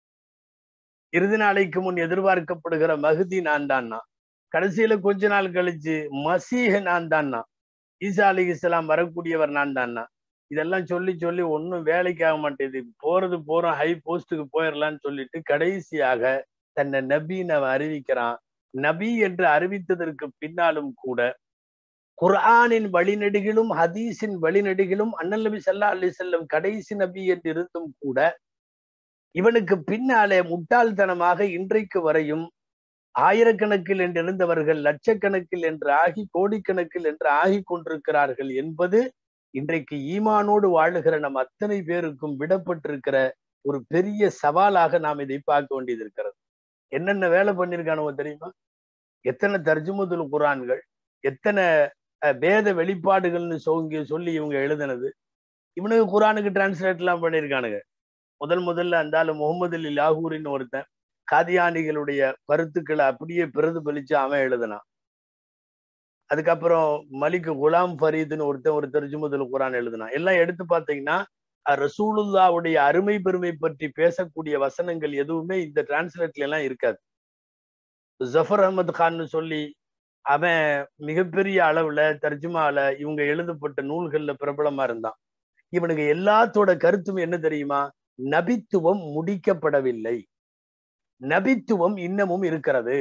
S1: இறுதி நாளைக்கு முன் எதிர்பார்க்கப்படுகிற மகுதி நான் தான்னா கடைசியில கொஞ்ச நாள் கழிச்சு மசீஹ நான் தான்னா ஈசா அலி இஸ்லாம் வரக்கூடியவர் நான் தான்னா இதெல்லாம் சொல்லி சொல்லி ஒன்றும் வேலைக்கு ஆக மாட்டேது போறது போறோம் ஹை போஸ்டுக்கு போயிடலான்னு சொல்லிட்டு கடைசியாக தன்னை நபின்னு அவன் அறிவிக்கிறான் நபி என்று அறிவித்ததற்கு பின்னாலும் கூட குர்ஆனின் வழிநெடுகிலும் ஹதீஸின் வழிநெடுகிலும் அண்ணல் நபி சல்லா அலி செல்லம் கடைசி நபி என்று இருந்தும் கூட இவனுக்கு பின்னாலே முட்டாள்தனமாக இன்றைக்கு வரையும் ஆயிரக்கணக்கில் என்று இருந்தவர்கள் லட்சக்கணக்கில் என்று ஆகி கோடிக்கணக்கில் என்று ஆகி கொண்டிருக்கிறார்கள் என்பது இன்றைக்கு ஈமானோடு வாழுகிற நம் அத்தனை பேருக்கும் விடப்பட்டிருக்கிற ஒரு பெரிய சவாலாக நாம் இதை பார்க்க வேண்டியது இருக்கிறது என்னென்ன வேலை பண்ணிருக்கானுவோ தெரியுமா எத்தனை தர்ஜுமுதுல் குரான்கள் எத்தனை வேத வெளிப்பாடுகள்னு சொல்லி சொல்லி இவங்க எழுதினது இவனுக்கு குரானுக்கு டிரான்ஸ்லேட் எல்லாம் பண்ணியிருக்கானுங்க முதல் முதல்ல அந்த முகமது அலி லாகூரின்னு ஒருத்தன் காதியானிகளுடைய கருத்துக்களை அப்படியே பிரதிபலிச்சு அவன் எழுதினான் அதுக்கப்புறம் மலிக் குலாம் ஃபரீதுன்னு ஒருத்தன் ஒரு தர்ஜுமதுல் குரான் எழுதினான் எல்லாம் எடுத்து பார்த்தீங்கன்னா ரசூலுல்லாவுடைய அருமை பெருமை பற்றி பேசக்கூடிய வசனங்கள் எதுவுமே இந்த டிரான்ஸ்லேட்ல எல்லாம் இருக்காது ஜஃபர் அஹமது கான்னு சொல்லி அவன் மிகப்பெரிய அளவுல தர்ஜுமால இவங்க எழுதப்பட்ட நூல்கள்ல பிரபலமா இருந்தான் இவனுக்கு எல்லாத்தோட கருத்தும் என்ன தெரியுமா நபித்துவம் முடிக்கப்படவில்லை நபித்துவம் இன்னமும் இருக்கிறது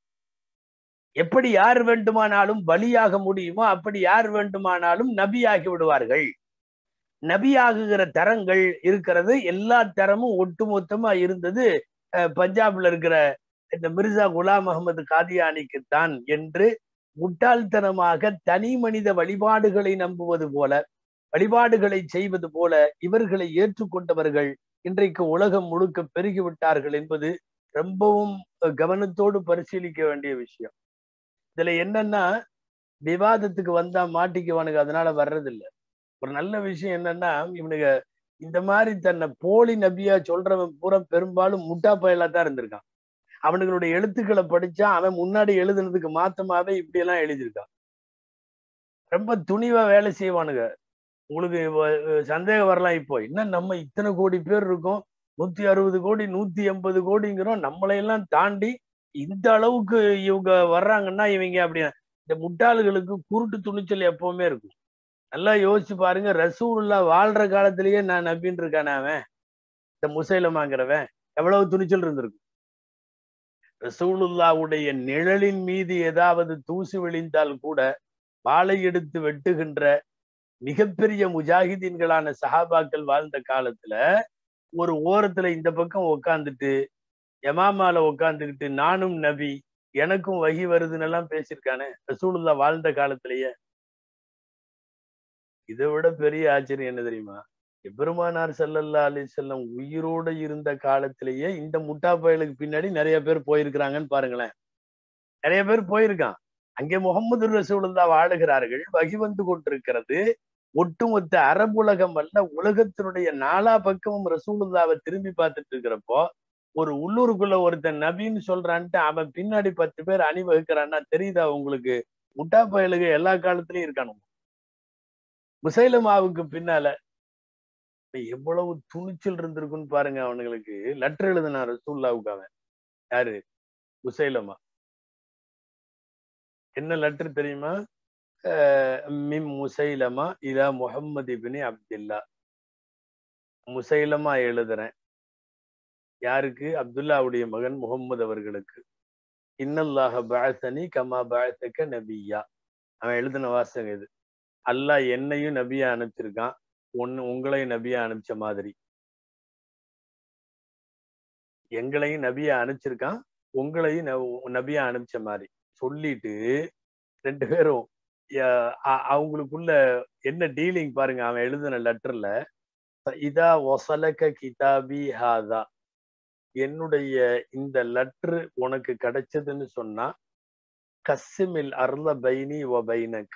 S1: எப்படி யார் வேண்டுமானாலும் பலியாக முடியுமோ அப்படி யார் வேண்டுமானாலும் நபியாகி விடுவார்கள் நபியாகுகிற தரங்கள் இருக்கிறது எல்லா தரமும் ஒட்டுமொத்தமா இருந்தது பஞ்சாப்ல இருக்கிற இந்த மிர்சா குலாம் அகமது காதியானிக்கு தான் என்று முட்டாள்தனமாக தனி மனித வழிபாடுகளை நம்புவது போல வழிபாடுகளை செய்வது போல இவர்களை ஏற்றுக்கொண்டவர்கள் இன்றைக்கு உலகம் முழுக்க பெருகிவிட்டார்கள் என்பது ரொம்பவும் கவனத்தோடு பரிசீலிக்க வேண்டிய விஷயம் இதுல என்னன்னா விவாதத்துக்கு வந்தா மாட்டிக்குவானுங்க அதனால வர்றதில்லை ஒரு நல்ல விஷயம் என்னன்னா இவனுங்க இந்த மாதிரி தன்னை போலி நபியா சொல்றவன் பூரா பெரும்பாலும் முட்டா பயலா தான் இருந்திருக்கான் அவனுங்களுடைய எழுத்துக்களை படிச்சா அவன் முன்னாடி எழுதுனதுக்கு மாத்தமாவே இப்படி எல்லாம் எழுதியிருக்கான் ரொம்ப துணிவா வேலை செய்வானுங்க உங்களுக்கு சந்தேகம் வரலாம் இப்போ என்ன நம்ம இத்தனை கோடி பேர் இருக்கோம் நூத்தி அறுபது கோடி நூத்தி எண்பது கோடிங்கிறோம் நம்மளையெல்லாம் தாண்டி இந்த அளவுக்கு இவங்க வர்றாங்கன்னா இவங்க அப்படி இந்த முட்டாள்களுக்கு குருட்டு துணிச்சல் எப்பவுமே இருக்கும் நல்லா யோசிச்சு பாருங்க ரசூல்லா வாழ்ற காலத்திலேயே நான் நம்பின்னு இருக்கானே அவன் இந்த முசைலமாங்கிறவன் எவ்வளவு துணிச்சல் இருந்திருக்கும் ரசூலுல்லாவுடைய நிழலின் மீது ஏதாவது தூசு விழிந்தால் கூட வாளை எடுத்து வெட்டுகின்ற மிகப்பெரிய முஜாஹிதீன்களான சஹாபாக்கள் வாழ்ந்த காலத்துல ஒரு ஓரத்துல இந்த பக்கம் உக்காந்துட்டு யமாமால உக்காந்துக்கிட்டு நானும் நபி எனக்கும் வகி வருதுன்னு எல்லாம் பேசியிருக்கானே ரசூலுல்லா வாழ்ந்த காலத்திலேயே இதை விட பெரிய ஆச்சரியம் என்ன தெரியுமா எபெருமானார் சல்லல்லா அலி செல்லம் உயிரோட இருந்த காலத்திலேயே இந்த முட்டா பயலுக்கு பின்னாடி நிறைய பேர் போயிருக்கிறாங்கன்னு பாருங்களேன் நிறைய பேர் போயிருக்கான் அங்கே முகமது ரசூலுல்லா வாழுகிறார்கள் வகி வந்து கொண்டிருக்கிறது ஒட்டுமொத்த அரபுலகம் அல்ல உலகத்தினுடைய நாலா பக்கமும் ரசூலுல்லாவை திரும்பி பார்த்துட்டு இருக்கிறப்போ ஒரு உள்ளூருக்குள்ள ஒருத்தன் நபின்னு சொல்றான்ட்டு அவன் பின்னாடி பத்து பேர் அணிவகுக்கிறான்னா தெரியுதா உங்களுக்கு முட்டா பயலுக எல்லா காலத்திலயும் இருக்கானு முசைலமாவுக்கு பின்னால எவ்வளவு துணிச்சல் இருந்திருக்குன்னு பாருங்க அவனுங்களுக்கு லெட்டர் எழுதினான் ரசூல்லாவுக்கு அவன் யாரு முசைலமா என்ன லெட்டர் தெரியுமா மிம் முசைலமா இதா முகம்மது இபினி அப்துல்லா முசைலமா எழுதுறேன் யாருக்கு அப்துல்லாவுடைய மகன் முகம்மது அவர்களுக்கு இன்னல்லாஹ பாசனி கமா பாசக்க நபியா அவன் எழுதின வாசகம் இது அல்லாஹ் என்னையும் நபியா அனுப்பிச்சிருக்கான் ஒன்னு உங்களையும் நபியா அனுப்பிச்ச மாதிரி எங்களையும் நபியா அனுப்பிச்சிருக்கான் உங்களையும் நபியா அனுப்பிச்ச மாதிரி சொல்லிட்டு ரெண்டு பேரும் அவங்களுக்குள்ள என்ன டீலிங் பாருங்க அவன் எழுதின லெட்டர்ல இதா ஒசலக்க கிதாபி ஹாதா என்னுடைய இந்த லெட்ரு உனக்கு கிடைச்சதுன்னு சொன்னா கசிமில் அர்ல பைனி ஒ பைனக்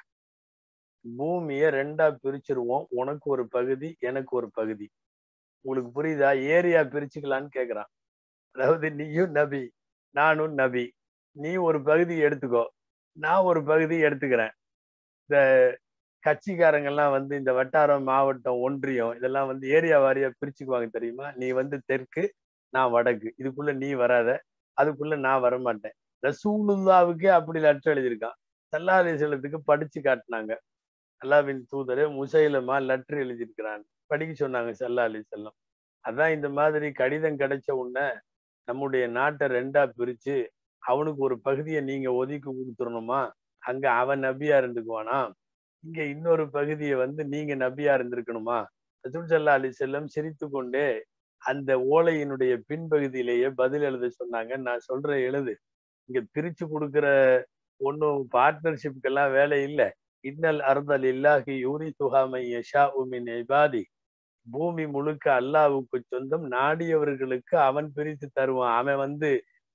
S1: பூமிய ரெண்டா பிரிச்சிருவோம் உனக்கு ஒரு பகுதி எனக்கு ஒரு பகுதி உங்களுக்கு புரியுதா ஏரியா பிரிச்சுக்கலான்னு கேக்குறான் அதாவது நீயும் நபி நானும் நபி நீ ஒரு பகுதி எடுத்துக்கோ நான் ஒரு பகுதி எடுத்துக்கிறேன் இந்த கட்சிக்காரங்கெல்லாம் வந்து இந்த வட்டாரம் மாவட்டம் ஒன்றியம் இதெல்லாம் வந்து ஏரியா வாரியா பிரிச்சுக்குவாங்க தெரியுமா நீ வந்து தெற்கு நான் வடக்கு இதுக்குள்ள நீ வராத அதுக்குள்ள நான் வரமாட்டேன் ரசூலுல்லாவுக்கே அப்படி லெட்டர் எழுதியிருக்கான் சல்லா அலிசல்லத்துக்கு படிச்சு காட்டினாங்க அல்லாவின் தூதர் முசைலமா லெட்டர் எழுதியிருக்கிறான் படிக்க சொன்னாங்க சல்லா அலி செல்லம் அதான் இந்த மாதிரி கடிதம் கிடைச்ச உடனே நம்முடைய நாட்டை ரெண்டா பிரிச்சு அவனுக்கு ஒரு பகுதியை நீங்க ஒதுக்கி கொடுத்துடணுமா அங்க அவன் நபியா இருந்துக்குவானா இங்க இன்னொரு பகுதியை வந்து நீங்க நபியா இருந்திருக்கணுமா ரசூல் சல்லா அலி செல்லம் சிரித்து கொண்டே அந்த ஓலையினுடைய பின்பகுதியிலேயே பதில் எழுத சொன்னாங்க நான் சொல்ற எழுது இங்க பிரிச்சு கொடுக்குற ஒன்னும் பார்ட்னர்ஷிப்க்கெல்லாம் வேலை இல்லை இன்னல் அர்தல் இல்லாஹி யூரி துகாமை யஷா உமின் இபாதி பூமி முழுக்க அல்லாவுக்கு சொந்தம் நாடியவர்களுக்கு அவன் பிரித்து தருவான் அவன் வந்து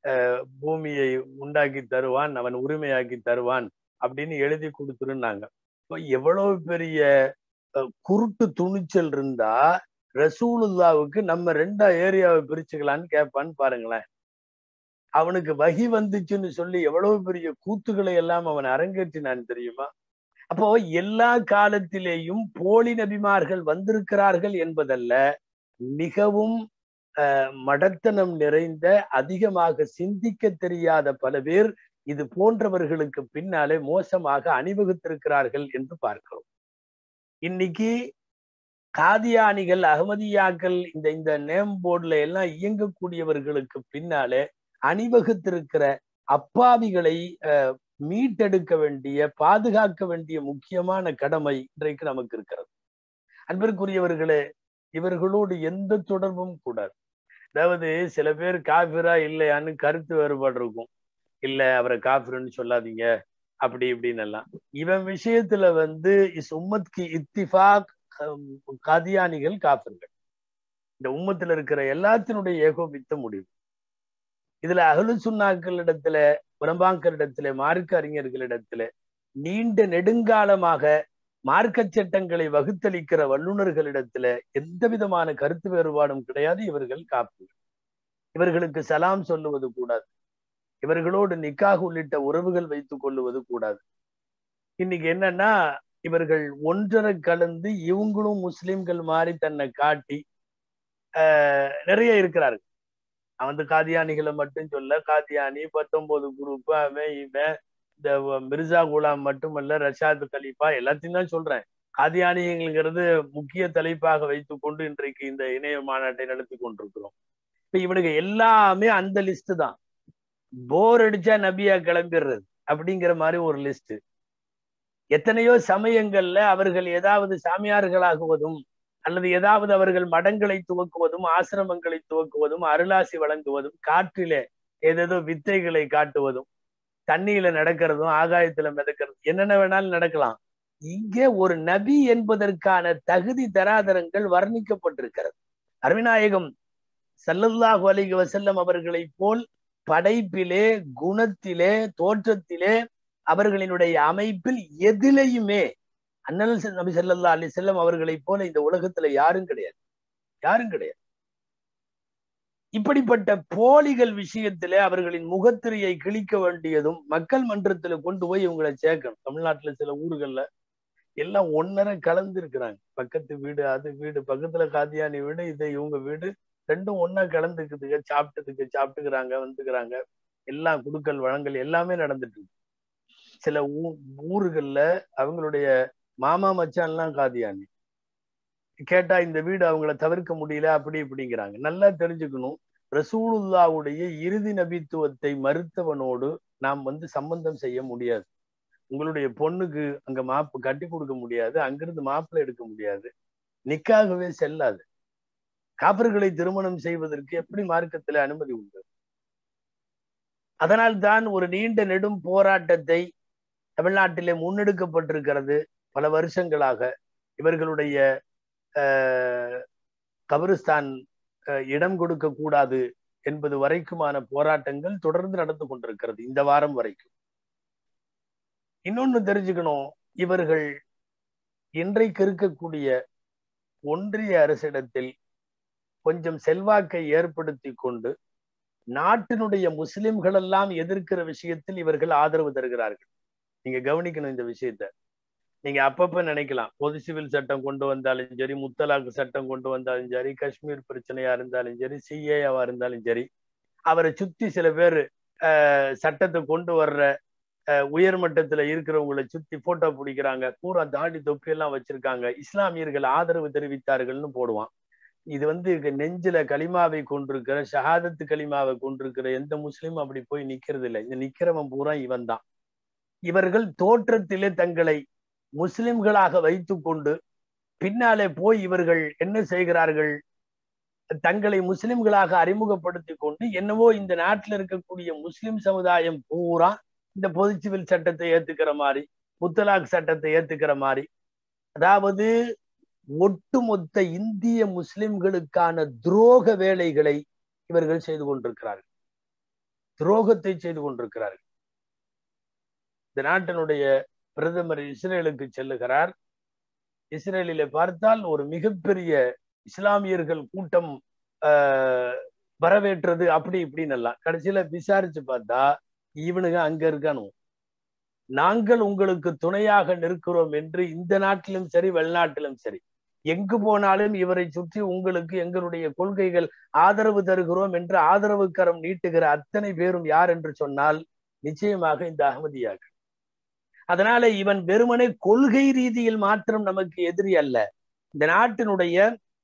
S1: பூமியை உண்டாக்கி தருவான் அவன் உரிமையாக்கி தருவான் அப்படின்னு எழுதி கொடுத்துருந்தாங்க எவ்வளவு பெரிய குருட்டு துணிச்சல் இருந்தா ரசூலுல்லாவுக்கு நம்ம ரெண்டா ஏரியாவை பிரிச்சுக்கலான்னு கேட்பான்னு பாருங்களேன் அவனுக்கு வகி வந்துச்சுன்னு சொல்லி எவ்வளவு பெரிய கூத்துக்களை எல்லாம் அவன் அரங்கேற்றினான் தெரியுமா அப்போ எல்லா காலத்திலேயும் போலி நபிமார்கள் வந்திருக்கிறார்கள் என்பதல்ல மிகவும் மடத்தனம் நிறைந்த அதிகமாக சிந்திக்க தெரியாத பல பேர் இது போன்றவர்களுக்கு பின்னாலே மோசமாக அணிவகுத்திருக்கிறார்கள் என்று பார்க்கிறோம் இன்னைக்கு காதியானிகள் அகமதியாக்கள் இந்த இந்த நேம் போர்டுல எல்லாம் இயங்கக்கூடியவர்களுக்கு பின்னாலே அணிவகுத்திருக்கிற அப்பாவிகளை மீட்டெடுக்க வேண்டிய பாதுகாக்க வேண்டிய முக்கியமான கடமை இன்றைக்கு நமக்கு இருக்கிறது அன்பிற்குரியவர்களே இவர்களோடு எந்த தொடர்பும் கூடாது அதாவது சில பேர் காபிரா இல்லையான்னு கருத்து வேறுபாடு இருக்கும் இல்ல அவரை காபிருன்னு சொல்லாதீங்க அப்படி இப்படின்னு எல்லாம் இவன் விஷயத்துல வந்து இஸ் உம்மத்கி இத்திஃபாக் காதியானிகள் காபிர்கள் இந்த உம்மத்துல இருக்கிற எல்லாத்தினுடைய ஏகோபித்த முடிவு இதுல அகலு சுண்ணாக்களிடத்துல புறம்பாக்கரிடத்துல மார்க்க அறிஞர்களிடத்துல நீண்ட நெடுங்காலமாக மார்க்க சட்டங்களை வகுத்தளிக்கிற வல்லுநர்களிடத்துல எந்த விதமான கருத்து வேறுபாடும் கிடையாது இவர்கள் காப்பு இவர்களுக்கு சலாம் சொல்லுவது கூடாது இவர்களோடு நிக்காக உள்ளிட்ட உறவுகள் வைத்துக் கொள்ளுவது கூடாது இன்னைக்கு என்னன்னா இவர்கள் ஒன்றரை கலந்து இவங்களும் முஸ்லிம்கள் மாதிரி தன்னை காட்டி ஆஹ் நிறைய இருக்கிறார்கள் வந்து காதியானிகளை மட்டும் சொல்ல காதியானி பத்தொன்பது குரூப் அவன் இவன் இந்த மிர்சா குலாம் மட்டுமல்ல ரஷாத் கலீஃபா எல்லாத்தையும் தான் சொல்றேன் காதியானிங்கிறது முக்கிய தலைப்பாக வைத்துக் கொண்டு இன்றைக்கு இந்த இணைய மாநாட்டை நடத்தி கொண்டிருக்கிறோம் இப்ப இவனுக்கு எல்லாமே அந்த லிஸ்ட் தான் போர் அடிச்சா நபியா கிளம்பிடுறது அப்படிங்கிற மாதிரி ஒரு லிஸ்ட் எத்தனையோ சமயங்கள்ல அவர்கள் ஏதாவது சாமியார்களாகுவதும் அல்லது ஏதாவது அவர்கள் மடங்களை துவக்குவதும் ஆசிரமங்களை துவக்குவதும் அருளாசி வழங்குவதும் காற்றிலே ஏதேதோ வித்தைகளை காட்டுவதும் தண்ணியில நடக்கிறதும் ஆகாயத்துல மிதக்கிறதும் என்னென்ன வேணாலும் நடக்கலாம் இங்கே ஒரு நபி என்பதற்கான தகுதி தராதரங்கள் வர்ணிக்கப்பட்டிருக்கிறது அருவிநாயகம் சல்லல்லாஹு அலைஹி வசல்லம் அவர்களை போல் படைப்பிலே குணத்திலே தோற்றத்திலே அவர்களினுடைய அமைப்பில் எதிலையுமே அண்ணல் நபி சல்லா அலி செல்லம் அவர்களை போல இந்த உலகத்துல யாரும் கிடையாது யாரும் கிடையாது இப்படிப்பட்ட போலிகள் விஷயத்திலே அவர்களின் முகத்திரையை கிழிக்க வேண்டியதும் மக்கள் மன்றத்துல கொண்டு போய் இவங்களை சேர்க்கணும் தமிழ்நாட்டுல சில ஊர்கள்ல எல்லாம் ஒன்னரை கலந்து இருக்கிறாங்க பக்கத்து வீடு அது வீடு பக்கத்துல காதியானி வீடு இது இவங்க வீடு ரெண்டும் ஒன்னா கலந்துக்குதுங்க சாப்பிட்டதுக்கு சாப்பிட்டுக்கிறாங்க வந்துக்கிறாங்க எல்லாம் குடுக்கல் வழங்கல் எல்லாமே நடந்துட்டு இருக்கு சில ஊ ஊர்கள்ல அவங்களுடைய மாமா மச்சான்லாம் காதியானி கேட்டா இந்த வீடு அவங்கள தவிர்க்க முடியல அப்படி இப்படிங்கிறாங்க நல்லா தெரிஞ்சுக்கணும் ரசூலுல்லாவுடைய இறுதி நபித்துவத்தை மறுத்தவனோடு நாம் வந்து சம்பந்தம் செய்ய முடியாது உங்களுடைய பொண்ணுக்கு அங்க மாப்பு கட்டி கொடுக்க முடியாது அங்கிருந்து மாப்பிள்ளை எடுக்க முடியாது நிக்காகவே செல்லாது காப்பர்களை திருமணம் செய்வதற்கு எப்படி மார்க்கத்துல அனுமதி உண்டு அதனால் தான் ஒரு நீண்ட நெடும் போராட்டத்தை தமிழ்நாட்டிலே முன்னெடுக்கப்பட்டிருக்கிறது பல வருஷங்களாக இவர்களுடைய கபிரிஸ்தான் இடம் கொடுக்க கூடாது என்பது வரைக்குமான போராட்டங்கள் தொடர்ந்து நடந்து கொண்டிருக்கிறது இந்த வாரம் வரைக்கும் இன்னொன்னு தெரிஞ்சுக்கணும் இவர்கள் இன்றைக்கு இருக்கக்கூடிய ஒன்றிய அரசிடத்தில் கொஞ்சம் செல்வாக்கை ஏற்படுத்தி கொண்டு நாட்டினுடைய முஸ்லிம்கள் எல்லாம் எதிர்க்கிற விஷயத்தில் இவர்கள் ஆதரவு தருகிறார்கள் நீங்க கவனிக்கணும் இந்த விஷயத்த நீங்க அப்பப்ப நினைக்கலாம் பொது சிவில் சட்டம் கொண்டு வந்தாலும் சரி முத்தலாக்கு சட்டம் கொண்டு வந்தாலும் சரி காஷ்மீர் பிரச்சனையா இருந்தாலும் சரி சிஏவா இருந்தாலும் சரி அவரை சுத்தி சில பேர் சட்டத்தை கொண்டு வர்ற உயர்மட்டத்துல இருக்கிறவங்களை சுத்தி போட்டோ பிடிக்கிறாங்க பூரா தாடி தொப்பி எல்லாம் வச்சிருக்காங்க இஸ்லாமியர்கள் ஆதரவு தெரிவித்தார்கள்னு போடுவான் இது வந்து நெஞ்சில களிமாவை கொண்டிருக்கிற ஷஹாதத்து களிமாவை கொண்டிருக்கிற எந்த முஸ்லீமும் அப்படி போய் நிக்கிறது இல்லை இந்த நிக்கிறவன் பூரா இவன் தான் இவர்கள் தோற்றத்திலே தங்களை முஸ்லிம்களாக வைத்து கொண்டு பின்னாலே போய் இவர்கள் என்ன செய்கிறார்கள் தங்களை முஸ்லிம்களாக அறிமுகப்படுத்தி கொண்டு என்னவோ இந்த நாட்டில் இருக்கக்கூடிய முஸ்லிம் சமுதாயம் பூரா இந்த பொது சிவில் சட்டத்தை ஏத்துக்கிற மாதிரி முத்தலாக் சட்டத்தை ஏத்துக்கிற மாதிரி அதாவது ஒட்டுமொத்த இந்திய முஸ்லிம்களுக்கான துரோக வேலைகளை இவர்கள் செய்து கொண்டிருக்கிறார்கள் துரோகத்தை செய்து கொண்டிருக்கிறார்கள் இந்த நாட்டினுடைய பிரதமர் இஸ்ரேலுக்கு செல்லுகிறார் இஸ்ரேலில பார்த்தால் ஒரு மிகப்பெரிய இஸ்லாமியர்கள் கூட்டம் வரவேற்றது அப்படி இப்படின்னு எல்லாம் கடைசியில விசாரிச்சு பார்த்தா இவனுங்க அங்க இருக்கானு நாங்கள் உங்களுக்கு துணையாக நிற்கிறோம் என்று இந்த நாட்டிலும் சரி வெளிநாட்டிலும் சரி எங்கு போனாலும் இவரை சுற்றி உங்களுக்கு எங்களுடைய கொள்கைகள் ஆதரவு தருகிறோம் என்று ஆதரவு கரம் நீட்டுகிற அத்தனை பேரும் யார் என்று சொன்னால் நிச்சயமாக இந்த அகமதியாக அதனால இவன் வெறுமனே கொள்கை ரீதியில் மாத்திரம் நமக்கு எதிரி அல்ல இந்த நாட்டினுடைய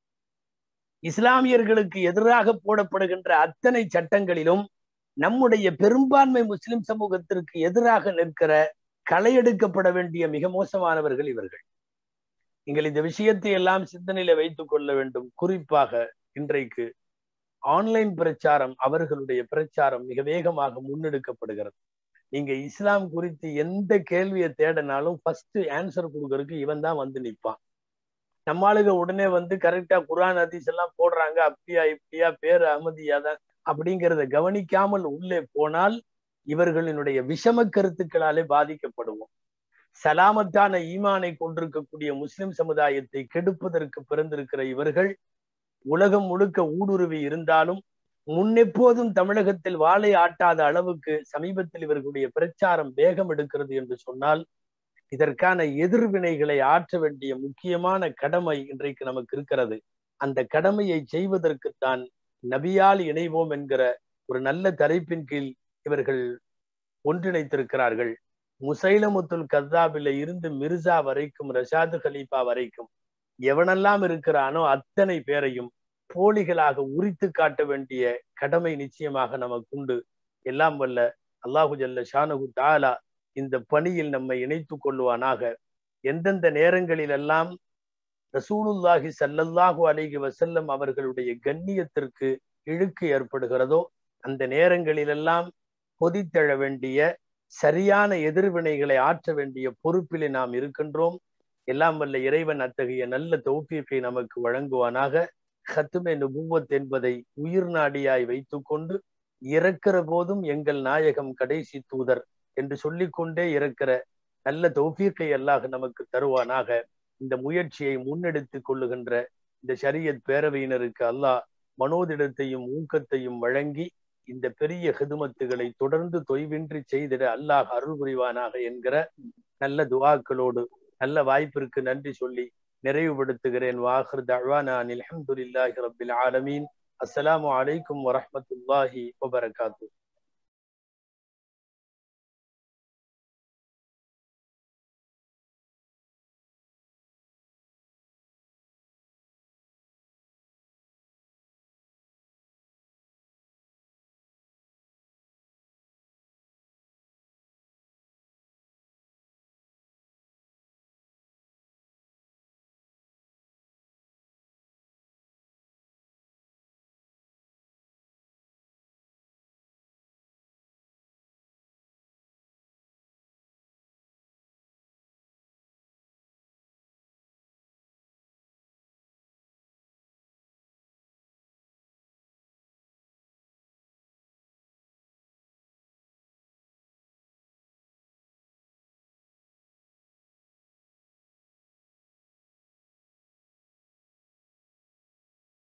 S1: இஸ்லாமியர்களுக்கு எதிராக போடப்படுகின்ற அத்தனை சட்டங்களிலும் நம்முடைய பெரும்பான்மை முஸ்லிம் சமூகத்திற்கு எதிராக நிற்கிற களையெடுக்கப்பட வேண்டிய மிக மோசமானவர்கள் இவர்கள் நீங்கள் இந்த விஷயத்தை எல்லாம் சிந்தனையில வைத்துக் கொள்ள வேண்டும் குறிப்பாக இன்றைக்கு ஆன்லைன் பிரச்சாரம் அவர்களுடைய பிரச்சாரம் மிக வேகமாக முன்னெடுக்கப்படுகிறது நீங்க இஸ்லாம் குறித்து எந்த கேள்வியை தேடினாலும் ஃபர்ஸ்ட் ஆன்சர் கொடுக்கறதுக்கு இவன் தான் வந்து நிற்பான் நம்மளுக்கு உடனே வந்து கரெக்டா குரான் ஹதீஸ் எல்லாம் போடுறாங்க அப்படியா இப்படியா பேர் அகமதியா தான் அப்படிங்கிறத கவனிக்காமல் உள்ளே போனால் இவர்களினுடைய விஷம கருத்துக்களாலே பாதிக்கப்படுவோம் சலாமத்தான ஈமானை கொண்டிருக்கக்கூடிய முஸ்லிம் சமுதாயத்தை கெடுப்பதற்கு பிறந்திருக்கிற இவர்கள் உலகம் முழுக்க ஊடுருவி இருந்தாலும் முன்னெப்போதும் தமிழகத்தில் வாழை ஆட்டாத அளவுக்கு சமீபத்தில் இவர்களுடைய பிரச்சாரம் வேகம் எடுக்கிறது என்று சொன்னால் இதற்கான எதிர்வினைகளை ஆற்ற வேண்டிய முக்கியமான கடமை இன்றைக்கு நமக்கு இருக்கிறது அந்த கடமையை செய்வதற்குத்தான் நபியால் இணைவோம் என்கிற ஒரு நல்ல தலைப்பின் கீழ் இவர்கள் ஒன்றிணைத்திருக்கிறார்கள் முசைலமுத்துல் கத்தாபில இருந்து மிர்சா வரைக்கும் ரஷாது கலீஃபா வரைக்கும் எவனெல்லாம் இருக்கிறானோ அத்தனை பேரையும் போலிகளாக உரித்து காட்ட வேண்டிய கடமை நிச்சயமாக நமக்கு உண்டு எல்லாம் வல்ல அல்லாஹு ஜல்ல ஷானகு தாலா இந்த பணியில் நம்மை இணைத்துக் கொள்வானாக எந்தெந்த நேரங்களிலெல்லாம் ரசூலுல்லாஹி சல்லல்லாஹு அலைஹி வசல்லம் அவர்களுடைய கண்ணியத்திற்கு இழுக்கு ஏற்படுகிறதோ அந்த நேரங்களிலெல்லாம் பொதித்தெழ வேண்டிய சரியான எதிர்வினைகளை ஆற்ற வேண்டிய பொறுப்பிலே நாம் இருக்கின்றோம் எல்லாம் வல்ல இறைவன் அத்தகைய நல்ல தௌஃபீக்கை நமக்கு வழங்குவானாக ஹத்துமே நுபுவத் என்பதை உயிர் நாடியாய் வைத்துக்கொண்டு இறக்கிற போதும் எங்கள் நாயகம் கடைசி தூதர் என்று சொல்லிக்கொண்டே இருக்கிற நல்ல தௌஃபீக்கை அல்லாஹ் நமக்கு தருவானாக இந்த முயற்சியை முன்னெடுத்து கொள்ளுகின்ற இந்த ஷரியத் பேரவையினருக்கு அல்லாஹ் மனோதிடத்தையும் ஊக்கத்தையும் வழங்கி இந்த பெரிய ஹிதுமத்துகளை தொடர்ந்து தொய்வின்றி செய்திட அல்லாஹ் அருள் புரிவானாக என்கிற நல்ல துவாக்களோடு நல்ல வாய்ப்பிற்கு நன்றி சொல்லி நிறைவுபடுத்துகிறேன் வாஹர் தழ்வானான் அலமதுல்லாஹி ரபில் ஆலமீன் அஸ்ஸலாமு அலைக்கும் வரஹமத்துல்லாஹி வபரகாத்து